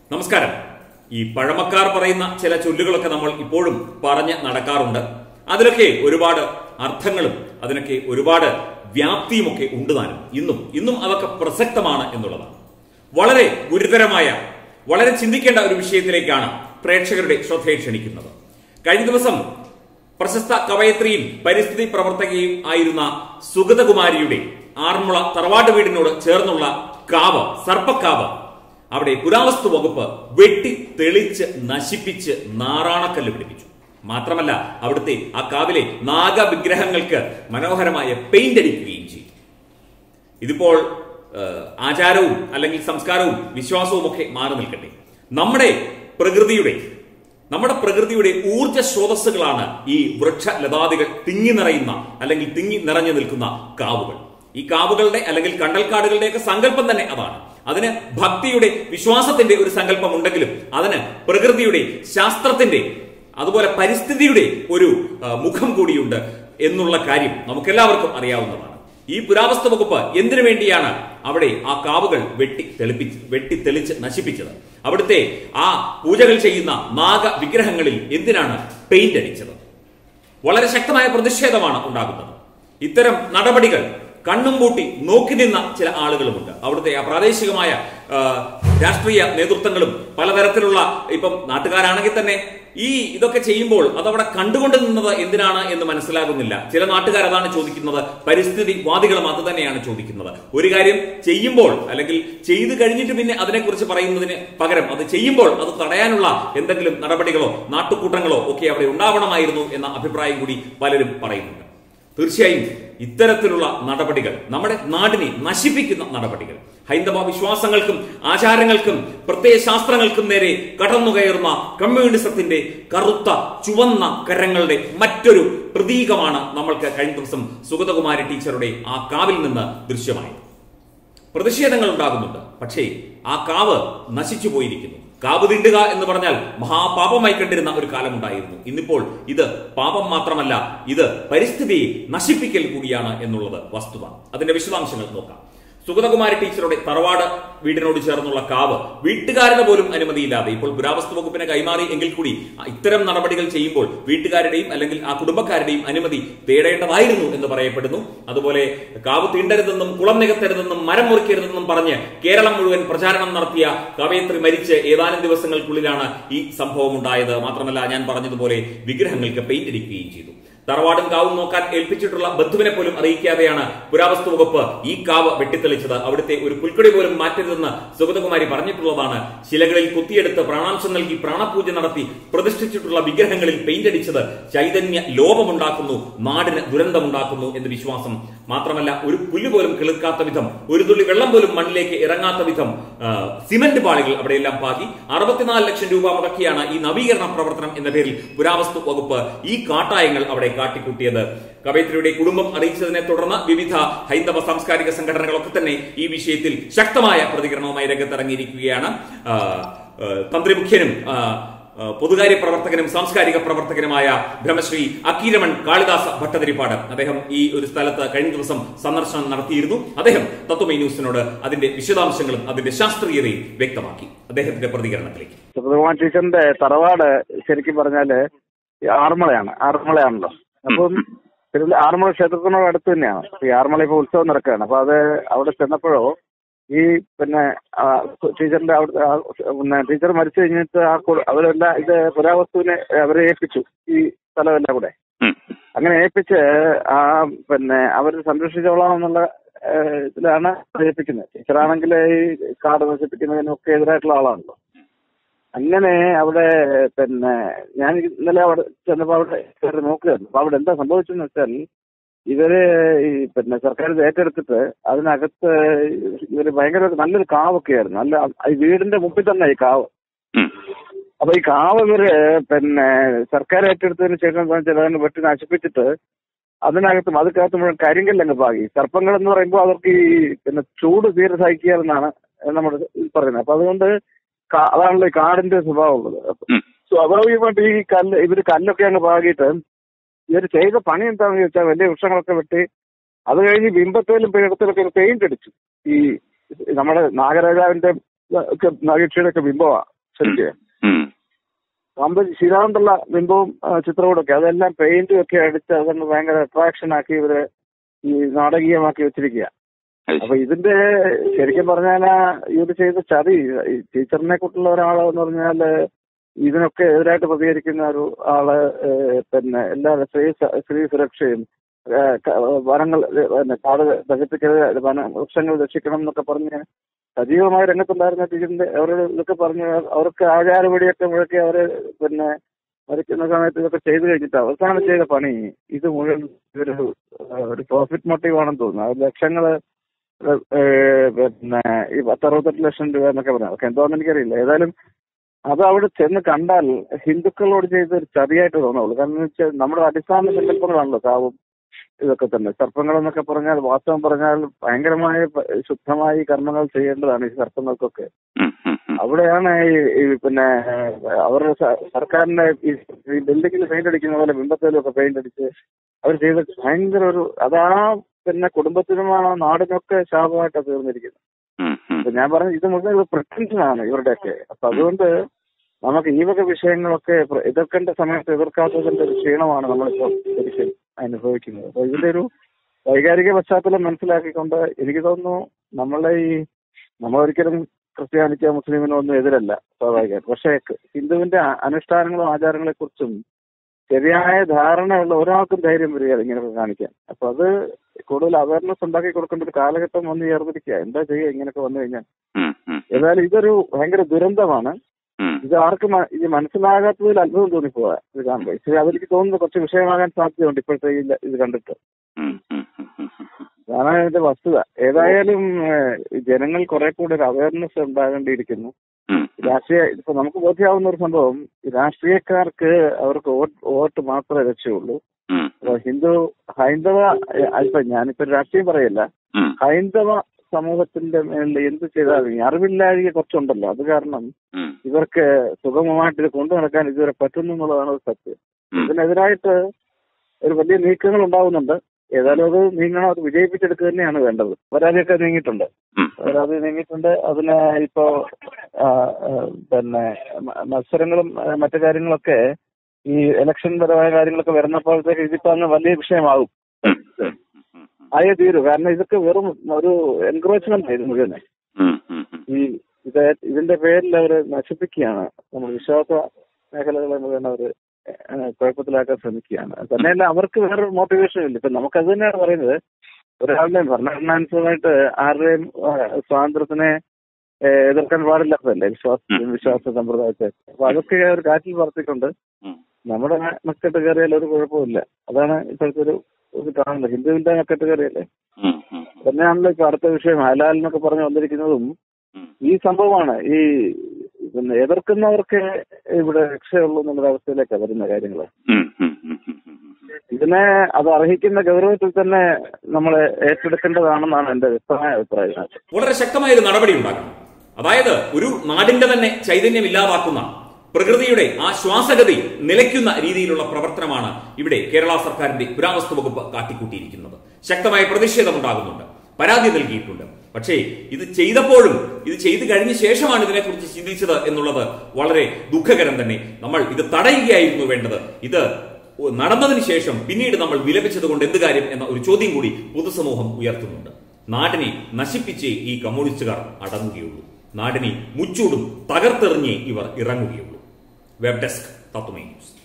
നമസ്കാരം ഈ പഴമക്കാർ പറയുന്ന ചില ചൊല്ലുകളൊക്കെ നമ്മൾ ഇപ്പോഴും പറഞ്ഞ് നടക്കാറുണ്ട് അതിലൊക്കെ ഒരുപാട് അർത്ഥങ്ങളും അതിനൊക്കെ ഒരുപാട് വ്യാപ്തിയുമൊക്കെ ഉണ്ട് താനും ഇന്നും ഇന്നും അതൊക്കെ പ്രസക്തമാണ് എന്നുള്ളതാണ് വളരെ ഗുരുതരമായ വളരെ ചിന്തിക്കേണ്ട ഒരു വിഷയത്തിലേക്കാണ് പ്രേക്ഷകരുടെ ശ്രദ്ധയെ ക്ഷണിക്കുന്നത് കഴിഞ്ഞ ദിവസം പ്രശസ്ത കവയത്രിയും പരിസ്ഥിതി പ്രവർത്തകയും ആയിരുന്ന സുഗതകുമാരിയുടെ ആറന്മുള തറവാട്ട് വീടിനോട് ചേർന്നുള്ള കാവ് സർപ്പക്കാവ് അവിടെ പുരാവസ്തു വകുപ്പ് വെട്ടി തെളിച്ച് നശിപ്പിച്ച് നാറാണക്കല്ല് പിടിപ്പിച്ചു മാത്രമല്ല അവിടുത്തെ ആ കാവിലെ നാഗവിഗ്രഹങ്ങൾക്ക് മനോഹരമായ പെയിന്റ് അടിക്കുകയും ചെയ്തു ഇതിപ്പോൾ ഏഹ്, ആചാരവും അല്ലെങ്കിൽ സംസ്കാരവും വിശ്വാസവും ഒക്കെ മാറി നിൽക്കട്ടെ നമ്മുടെ പ്രകൃതിയുടെ നമ്മുടെ പ്രകൃതിയുടെ ഊർജ സ്രോതസ്സുകളാണ് ഈ വൃക്ഷ ലതാദികൾ തിങ്ങി നിറയുന്ന അല്ലെങ്കിൽ തിങ്ങി നിറഞ്ഞു നിൽക്കുന്ന കാവുകൾ ഈ കാവുകളുടെ അല്ലെങ്കിൽ കണ്ടൽക്കാടുകളുടെയൊക്കെ സങ്കല്പം തന്നെ അതാണ് അതിന് ഭക്തിയുടെ വിശ്വാസത്തിന്റെ ഒരു സങ്കല്പം ഉണ്ടെങ്കിലും അതിന് പ്രകൃതിയുടെ ശാസ്ത്രത്തിന്റെ അതുപോലെ പരിസ്ഥിതിയുടെ ഒരു ആ, മുഖം കൂടിയുണ്ട് എന്നുള്ള കാര്യം നമുക്കെല്ലാവർക്കും അറിയാവുന്നതാണ് ഈ പുരാവസ്തു വകുപ്പ് എന്തിനു വേണ്ടിയാണ് അവിടെ ആ കാവുകൾ വെട്ടി തെളിപ്പിച്ച് വെട്ടി തെളിച്ച് നശിപ്പിച്ചത് അവിടുത്തെ ആ പൂജകൾ ചെയ്യുന്ന നാഗ വിഗ്രഹങ്ങളിൽ എന്തിനാണ് പെയിന്റ് അടിച്ചത് വളരെ ശക്തമായ പ്രതിഷേധമാണ് ഉണ്ടാകുന്നത് ഇത്തരം നടപടികൾ കണ്ണും പൂട്ടി നോക്കി നിന്ന ചില ആളുകളുമുണ്ട് അവിടുത്തെ ആ പ്രാദേശികമായ ആ, രാഷ്ട്രീയ നേതൃത്വങ്ങളും പലതരത്തിലുള്ള ഇപ്പം നാട്ടുകാരാണെങ്കിൽ തന്നെ ഈ ഇതൊക്കെ ചെയ്യുമ്പോൾ അതവിടെ കണ്ടുകൊണ്ട് നിന്നത് എന്തിനാണ് എന്ന് മനസ്സിലാകുന്നില്ല ചില നാട്ടുകാർ അതാണ് ചോദിക്കുന്നത് പരിസ്ഥിതി വാദികളും അത് തന്നെയാണ് ചോദിക്കുന്നത് ഒരു കാര്യം ചെയ്യുമ്പോൾ അല്ലെങ്കിൽ ചെയ്തു കഴിഞ്ഞിട്ട് പിന്നെ അതിനെക്കുറിച്ച് പറയുന്നതിന് പകരം അത് ചെയ്യുമ്പോൾ അത് തടയാനുള്ള എന്തെങ്കിലും നടപടികളോ നാട്ടുകൂട്ടങ്ങളോ ഒക്കെ അവിടെ ഉണ്ടാവണമായിരുന്നു എന്ന അഭിപ്രായം കൂടി പലരും പറയുന്നുണ്ട് തീർച്ചയായും ഇത്തരത്തിലുള്ള നടപടികൾ നമ്മുടെ നാടിനെ നശിപ്പിക്കുന്ന നടപടികൾ ഹൈന്ദവ വിശ്വാസങ്ങൾക്കും ആചാരങ്ങൾക്കും പ്രത്യയ ശാസ്ത്രങ്ങൾക്കും നേരെ കടന്നുകയറുന്ന കമ്മ്യൂണിസത്തിന്റെ കറുത്ത ചുവന്ന കരങ്ങളുടെ മറ്റൊരു പ്രതീകമാണ് നമ്മൾക്ക് കഴിഞ്ഞ ദിവസം സുഗതകുമാരി ടീച്ചറുടെ ആ കാവിൽ നിന്ന് ദൃശ്യമായത് പ്രതിഷേധങ്ങൾ ഉണ്ടാകുന്നുണ്ട് പക്ഷേ ആ കാവ് നശിച്ചു പോയിരിക്കുന്നു കാവ് തിണ്ടുക എന്ന് പറഞ്ഞാൽ മഹാപാപമായി കണ്ടിരുന്ന ഒരു കാലമുണ്ടായിരുന്നു ഇന്നിപ്പോൾ ഇത് പാപം മാത്രമല്ല ഇത് പരിസ്ഥിതിയെ നശിപ്പിക്കൽ കൂടിയാണ് എന്നുള്ളത് വസ്തുത അതിന്റെ വിശദാംശങ്ങൾ നോക്കാം സുഗതകുമാരി ടീച്ചറുടെ തറവാട് വീടിനോട് ചേർന്നുള്ള കാവ് വീട്ടുകാരുടെ പോലും അനുമതിയില്ലാതെ ഇപ്പോൾ പുരാവസ്തു വകുപ്പിനെ കൈമാറി എങ്കിൽ കൂടി ആ ഇത്തരം നടപടികൾ ചെയ്യുമ്പോൾ വീട്ടുകാരുടെയും അല്ലെങ്കിൽ ആ കുടുംബക്കാരുടെയും അനുമതി തേടേണ്ടതായിരുന്നു എന്ന് പറയപ്പെടുന്നു അതുപോലെ കാവ് തീണ്ടരുതെന്നും കുളം നികത്തരുതെന്നും മരം മുറിക്കരുതെന്നും പറഞ്ഞ് കേരളം മുഴുവൻ പ്രചാരണം നടത്തിയ കവയത്രി മരിച്ച് ഏതാനും ദിവസങ്ങൾക്കുള്ളിലാണ് ഈ സംഭവം ഉണ്ടായത് മാത്രമല്ല ഞാൻ പറഞ്ഞതുപോലെ വിഗ്രഹങ്ങൾക്ക് പെയിന്റ് അടിക്കുകയും ചെയ്തു തറവാടും കാവും നോക്കാൻ ഏൽപ്പിച്ചിട്ടുള്ള ബന്ധുവിനെ പോലും അറിയിക്കാതെയാണ് പുരാവസ്തു വകുപ്പ് ഈ കാവ് വെട്ടിത്തെളിച്ചത് അവിടുത്തെ ഒരു പുൽക്കൊടി പോലും മാറ്റരുതെന്ന് സുഗതകുമാരി പറഞ്ഞിട്ടുള്ളതാണ് ശിലകളിൽ കുത്തിയെടുത്ത് പ്രാണാംശം നൽകി പ്രാണപൂജ നടത്തി പ്രതിഷ്ഠിച്ചിട്ടുള്ള വിഗ്രഹങ്ങളിൽ പെയിന്റ് അടിച്ചത് ചൈതന്യ ലോപമുണ്ടാക്കുന്നു നാടിന് ദുരന്തമുണ്ടാക്കുന്നു എന്ന് വിശ്വാസം മാത്രമല്ല ഒരു പുല്ല് പോലും കിളുക്കാത്ത വിധം ഒരു തുള്ളി വെള്ളം പോലും മണ്ണിലേക്ക് ഇറങ്ങാത്ത വിധം ആ, സിമന്റ് പാളികൾ അവിടെയെല്ലാം പാകി അറുപത്തിനാല് ലക്ഷം രൂപ മുടക്കിയാണ് ഈ നവീകരണ പ്രവർത്തനം എന്ന പേരിൽ പുരാവസ്തു വകുപ്പ് ഈ കാട്ടായങ്ങൾ അവിടെ കാട്ടിക്കൂട്ടിയത് കവയത്രിയുടെ കുടുംബം അറിയിച്ചതിനെ തുടർന്ന് വിവിധ ഹൈന്ദവ സാംസ്കാരിക സംഘടനകളൊക്കെ തന്നെ ഈ വിഷയത്തിൽ ശക്തമായ പ്രതികരണവുമായി രംഗത്തിറങ്ങിയിരിക്കുകയാണ് ആ, ആ, തന്ത്രി മുഖ്യനും ആ, ആ, പൊതുകാര്യ പ്രവർത്തകനും സാംസ്കാരിക പ്രവർത്തകനുമായ ബ്രഹ്മശ്രീ അക്കീരമൺ കാളിദാസ ഭട്ടതിരിപ്പാട് അദ്ദേഹം ഈ ഒരു സ്ഥലത്ത് കഴിഞ്ഞ ദിവസം സന്ദർശനം നടത്തിയിരുന്നു അദ്ദേഹം തത്വമൈ ന്യൂസിനോട് അതിന്റെ വിശദാംശങ്ങളും അതിന്റെ ശാസ്ത്രീയതയും വ്യക്തമാക്കി അദ്ദേഹത്തിന്റെ പ്രതികരണത്തിലേക്ക് സുബ്രഹ്മണ്യ ടീച്ചറിന്റെ തറവാട് ശരിക്കും പറഞ്ഞാല് ഈ ആറന്മുളയാണ് ആറന്മുളയാണല്ലോ അപ്പം തിരുവല്ല ആറന്മുള ക്ഷേത്രത്തിനോട് അടുത്ത് തന്നെയാണ് ഈ ആറന്മുള ഇപ്പൊ ഉത്സവം നടക്കുകയാണ് അപ്പൊ അത് അവിടെ ചെന്നപ്പോഴോ ഈ പിന്നെ ആ, ടീച്ചറിന്റെ അവിടെ ആ, പിന്നെ ടീച്ചർ മരിച്ചു കഴിഞ്ഞിട്ട് ആ കു- അവരെല്ലാം ഇത് പുരാവസ്തുവിനെ അവരെ ഏൽപ്പിച്ചു ഈ സ്ഥലമെല്ലാം കൂടെ അങ്ങനെ ഏൽപ്പിച്ച് ആ പിന്നെ അവർ സംരക്ഷിച്ചോളാം എന്നുള്ള ഏഹ്, ഇതിലാണ് ഏൽപ്പിക്കുന്നത് ടീച്ചറാണെങ്കിൽ ഈ കാട് നശിപ്പിക്കുന്നതിനൊക്കെ എതിരായിട്ടുള്ള ആളാണല്ലോ അങ്ങനെ അവിടെ പിന്നെ ഞാൻ ഇന്നലെ അവിടെ ചെന്നപ്പോൾ അവിടെ കയറി നോക്കുകയായിരുന്നു അപ്പൊ അവിടെ എന്താ സംഭവിച്ചെന്ന് വെച്ചാൽ ഇവര് ഈ പിന്നെ സർക്കാർ ഇത് ഏറ്റെടുത്തിട്ട് അതിനകത്ത് ഇവര് ഭയങ്കര ഒരു നല്ലൊരു കാവൊക്കെ ആയിരുന്നു നല്ല ഈ വീടിന്റെ മുമ്പിൽ തന്നെ ഈ കാവ് അപ്പൊ ഈ കാവ് ഇവര് പിന്നെ സർക്കാർ ഏറ്റെടുത്തതിന് ശേഷം എന്താ വെച്ചാൽ അതങ്ങ് വെട്ടി നശിപ്പിച്ചിട്ട് അതിനകത്തും അതിനകത്ത് മുഴുവൻ കരിങ്കല്ലങ്ങ് പാകി സർപ്പങ്ങൾ എന്ന് പറയുമ്പോൾ അവർക്ക് ഈ പിന്നെ ചൂട് തീരെ സഹിക്കുകയെന്നാണ് നമ്മൾ പറയുന്നത് അപ്പൊ അതുകൊണ്ട് കാ- അതാണല്ലോ ഈ കാടിന്റെ സ്വഭാവം ഉള്ളത് സ്വാഭാവികമായിട്ട് ഈ കല്ല് ഇവര് കല്ലൊക്കെ അങ്ങ് പാകിയിട്ട് ഇവർ ചെയ്ത പണി എന്താണെന്ന് ചോദിച്ചാൽ വലിയ വൃക്ഷങ്ങളൊക്കെ വെട്ടി അത് കഴിഞ്ഞ് ബിംബത്തേലും പീഠത്തിലൊക്കെ ഒരു പെയിന്റ് അടിച്ചു ഈ നമ്മുടെ നാഗരാജാവിന്റെ ഒക്കെ നാഗേക്ഷിയുടെ ഒക്കെ ബിംബമാണ് ശരിക്കും ഉം. പമ്പ് ശ്രീരാമത്തുള്ള ബിംബവും ആ, ചിത്രകൂടൊക്കെ അതെല്ലാം പെയിന്റും ഒക്കെ അടിച്ച് അതങ്ങ് ഭയങ്കര അട്രാക്ഷൻ ആക്കി ഇവര് ഈ നാടകീയമാക്കി വെച്ചിരിക്കുക അത് ശരി. അപ്പൊ ഇതിന്റെ ശരിക്കും പറഞ്ഞാൽ ഇവര് ചെയ്ത ചതി ഈ ടീച്ചറിനെ കുറിച്ചുള്ള ഒരാളെന്ന് പറഞ്ഞാല് ഇതിനൊക്കെ എതിരായിട്ട് പ്രതികരിക്കുന്ന ഒരു ആള് ഏഹ്, പിന്നെ എല്ലാ സ്ത്രീ സ- സ്ത്രീ സുരക്ഷയും ഏഹ്, ക- വനങ്ങൾ ഏഹ്, പിന്നെ കാട് നശിപ്പിക്കരുത് വന വൃക്ഷങ്ങൾ രക്ഷിക്കണം എന്നൊക്കെ പറഞ്ഞ് സജീവമായ രംഗത്തുണ്ടായിരുന്ന ടീച്ചറിന്റെ അവരോട് ഇതൊക്കെ പറഞ്ഞ് അവർക്ക് ആചാരപടിയൊക്കെ മുഴക്കി അവര് പിന്നെ മരിക്കുന്ന സമയത്ത് ഇതൊക്കെ ചെയ്തു കഴിഞ്ഞിട്ട് അവസാനം ചെയ്ത പണി ഇത് മുഴുവൻ ഇതൊരു ഏഹ്, ഒരു പ്രോഫിറ്റ് മോട്ടീവ് ആണെന്ന് തോന്നുന്നു അത് ലക്ഷങ്ങള് ഏഹ്, പിന്നെ ഈ പത്തറുപത്തെട്ട് ലക്ഷം രൂപ എന്നൊക്കെ പറയാം അതൊക്കെ എന്തോന്ന് എനിക്കറിയില്ല ഏതായാലും അത് അവിടെ ചെന്ന് കണ്ടാൽ ഹിന്ദുക്കളോട് ചെയ്ത ഒരു ചതിയായിട്ട് തോന്നുള്ളൂ കാരണം എന്ന് വെച്ചാൽ നമ്മുടെ അടിസ്ഥാന സങ്കല്പങ്ങളാണല്ലോ കാവും ഇതൊക്കെ തന്നെ സർപ്പങ്ങൾ എന്നൊക്കെ പറഞ്ഞാൽ വാസ്തവം പറഞ്ഞാൽ ഭയങ്കരമായ പ- ശുദ്ധമായി കർമ്മങ്ങൾ ചെയ്യേണ്ടതാണ് ഈ സർപ്പങ്ങൾക്കൊക്കെ ഉം, ഉം, ഉം. അവിടെയാണ് ഈ ഈ പിന്നെ അവരുടെ സ- സർക്കാരിന്റെ ഈ ഈ ബിൽഡിങ്ങിൽ പെയിന്റ് അടിക്കുന്ന പോലെ ബിംബത്തേലും ഒക്കെ പെയിന്റ് അടിച്ച് അവർ ചെയ്ത ഭയങ്കര ഒരു അതാ പിന്നെ കുടുംബത്തിനും ആ നാടിനൊക്കെ ശാപമായിട്ടാണ് തീർന്നിരിക്കുന്നത് ഉം, ഉം. അപ്പൊ ഞാൻ പറഞ്ഞു ഇത് മുഴുവൻ ഒരു പ്രത്യക്ഷനാണ് ഇവരുടെയൊക്കെ അപ്പൊ അതുകൊണ്ട് നമുക്ക് ഈ വക വിഷയങ്ങളൊക്കെ പ്ര- എതിർക്കേണ്ട സമയത്ത് എതിർക്കാത്തതിന്റെ ഒരു ക്ഷീണമാണ് നമ്മളിപ്പോ ശരിക്കും അനുഭവിക്കുന്നത് അപ്പൊ ഇതിന്റെ ഒരു വൈകാരിക പശ്ചാത്തലം മനസ്സിലാക്കിക്കൊണ്ട് എനിക്ക് തോന്നുന്നു നമ്മളെ ഈ നമ്മളൊരിക്കലും ക്രിസ്ത്യാനിക്കോ മുസ്ലിമിനോ ഒന്നും എതിരല്ല സ്വാഭാവികമായിട്ട് പക്ഷേ ക- ഹിന്ദുവിന്റെ അ- അനുഷ്ഠാനങ്ങളും ആചാരങ്ങളെ കുറിച്ചും ശരിയായ ധാരണയുള്ള ഒരാൾക്കും ധൈര്യം വരികയാണ് ഇങ്ങനെയൊക്കെ കാണിക്കാൻ അപ്പൊ അത് കൂടുതൽ അവയർനെസ് ഉണ്ടാക്കി കൊടുക്കേണ്ട ഒരു കാലഘട്ടം വന്ന് ചേർന്നിരിക്കുക എന്താ ചെയ്യുക ഇങ്ങനെയൊക്കെ വന്നു കഴിഞ്ഞാൽ ഉം, ഉം, ഏതായാലും ഇതൊരു ഭയങ്കര ദുരന്തമാണ് ഉം. ഇത് ആർക്കും മ- ഇത് മനസ്സിലാകാത്തതിൽ അത്ഭുതം തോന്നിപ്പോവാ ഇത് കാണുമ്പോൾ പക്ഷേ അതെനിക്ക് തോന്നുന്നു കുറച്ച് വിഷയമാകാൻ സാധ്യതയുണ്ട് ഇപ്പോഴത്തെ ഈ ഇത് കണ്ടിട്ട് ഉം, ഉം, ഉം, ഉം, ഉം. അതാണ് ഇതിന്റെ വസ്തുത ഏതായാലും ഏഹ്, ജനങ്ങൾ കുറെ കൂടി ഒരു അവയർനെസ് ഉണ്ടാകേണ്ടിയിരിക്കുന്നു ഉം, രാഷ്ട്രീയ ഇപ്പൊ നമുക്ക് ബോധ്യമാവുന്ന ഒരു സംഭവം ഈ രാഷ്ട്രീയക്കാർക്ക് അവർക്ക് വോട്ട് വോട്ട് മാത്രമേ രക്ഷയുള്ളൂ ഉം, അപ്പൊ ഹിന്ദു ഹൈന്ദവ ഏഹ്, ഇപ്പൊ ഞാനിപ്പോ രാഷ്ട്രീയം പറയല്ല ഉം, ഹൈന്ദവ സമൂഹത്തിന്റെ മേളിൽ എന്ത് ചെയ്താലും ഈ അറിവില്ലാഴിക കുറച്ചുണ്ടല്ലോ അത് കാരണം ഉം, ഇവർക്ക് സുഗമമായിട്ട് ഇത് കൊണ്ടു നടക്കാൻ ഇതുവരെ പറ്റുന്നു എന്നുള്ളതാണ് ഒരു സത്യം ഉം. ഇതിനെതിരായിട്ട് ഒരു വലിയ നീക്കങ്ങൾ ഉണ്ടാവുന്നുണ്ട് ഏതായാലും അത് നീങ്ങണം അത് വിജയിപ്പിച്ചെടുക്കുക തന്നെയാണ് വേണ്ടത് പരാതിയൊക്കെ നീങ്ങിയിട്ടുണ്ട് ഉം. പരാതി നീങ്ങിയിട്ടുണ്ട് അതിന് ഇപ്പോ ആ, ആ, പിന്നെ മ- മത്സരങ്ങളും ആ, മറ്റു കാര്യങ്ങളൊക്കെ ഈ ഇലക്ഷൻ പരമായ കാര്യങ്ങളൊക്കെ വരുന്നപ്പോഴത്തേക്ക് ഇതിപ്പോ അങ്ങ് വലിയ വിഷയമാകും ഉം, ഉം, ഉം, ആയേ തീരൂ കാരണം ഇതൊക്കെ വെറും ഒരു എൻക്രോച്ച്മെന്റ് ഇത് മുഴുവൻ ഉം, ഉം, ഉം. ഈ ഇത് ഇതിന്റെ പേരിൽ അവർ നശിപ്പിക്കുകയാണ് നമ്മൾ വിശ്വാസ മേഖലകളെ മുഴുവൻ അവർ കുഴപ്പത്തിലാക്കാൻ ശ്രമിക്കുകയാണ് തന്നെയല്ല അവർക്ക് വേറൊരു മോട്ടിവേഷൻ ഇല്ല ഇപ്പൊ നമുക്കത് തന്നെയാണ് പറയുന്നത് ഒരാളുടെയും ഭരണഘടനാനുസൃതമായിട്ട് ആരുടെയും ആ, സ്വാതന്ത്ര്യത്തിനെ ഏ, എതിർക്കാൻ പാടില്ലാത്തതല്ലേ വിശ്വാസ വിശ്വാസ സമ്പ്രദായത്തെ അപ്പൊ അതൊക്കെ ഒരു കാറ്റിൽ പറത്തിക്കൊണ്ട് ഉം. നമ്മുടെ മക്കട്ട് കയറിയാൽ ഒരു കുഴപ്പമില്ല അതാണ് ഇപ്പോഴത്തെ ഒരു ഇത് കാണുന്നത് ഹിന്ദുവിന്റെ മക്കട്ട് കയറിയല്ലേ ഉം, ഉം, തന്നെയാണല്ലോ ഇപ്പൊ അടുത്ത വിഷയം ഹലാൽ എന്നൊക്കെ പറഞ്ഞു വന്നിരിക്കുന്നതും ഉം. ഈ സംഭവമാണ് ഈ പിന്നെ എതിർക്കുന്നവർക്ക് ഇവിടെ രക്ഷയുള്ളൂ എന്നുള്ള അവസ്ഥയിലേക്കാണ് വരുന്ന കാര്യങ്ങൾ ഉം, ഉം, ഉം, ഉം, ഉം. ഇതിനെ അത് അർഹിക്കുന്ന ഗൗരവത്തിൽ തന്നെ നമ്മൾ ഏറ്റെടുക്കേണ്ടതാണെന്നാണ് എന്റെ വ്യക്തമായ അഭിപ്രായം വളരെ ശക്തമായ ഒരു നടപടി ഉണ്ടാക്കണം അതായത് ഒരു നാടിന്റെ തന്നെ ചൈതന്യം ഇല്ലാതാക്കുന്ന പ്രകൃതിയുടെ ആ ശ്വാസഗതി നിലയ്ക്കുന്ന രീതിയിലുള്ള പ്രവർത്തനമാണ് ഇവിടെ കേരള സർക്കാരിന്റെ പുരാവസ്തു വകുപ്പ് കാട്ടിക്കൂട്ടിയിരിക്കുന്നത് ശക്തമായ പ്രതിഷേധമുണ്ടാകുന്നുണ്ട് പരാതി നൽകിയിട്ടുണ്ട് പക്ഷേ ഇത് ചെയ്തപ്പോഴും ഇത് ചെയ്തു കഴിഞ്ഞ ശേഷമാണ് ഇതിനെക്കുറിച്ച് ചിന്തിച്ചത് എന്നുള്ളത് വളരെ ദുഃഖകരം തന്നെ നമ്മൾ ഇത് തടയുകയായിരുന്നു വേണ്ടത് ഇത് നടന്നതിന് ശേഷം പിന്നീട് നമ്മൾ വിലപിച്ചത് കൊണ്ട് എന്ത് കാര്യം എന്ന ഒരു ചോദ്യം കൂടി പൊതുസമൂഹം ഉയർത്തുന്നുണ്ട് നാടിനെ നശിപ്പിച്ചേ ഈ കമ്മ്യൂണിസ്റ്റുകാർ അടങ്ങുകയുള്ളൂ നാടിനെ മുച്ചൂടും തകർത്തെറിഞ്ഞേ ഇവർ ഇറങ്ങുകയുള്ളൂ വെബ് ഡെസ്ക് തത്വമേ ന്യൂസ്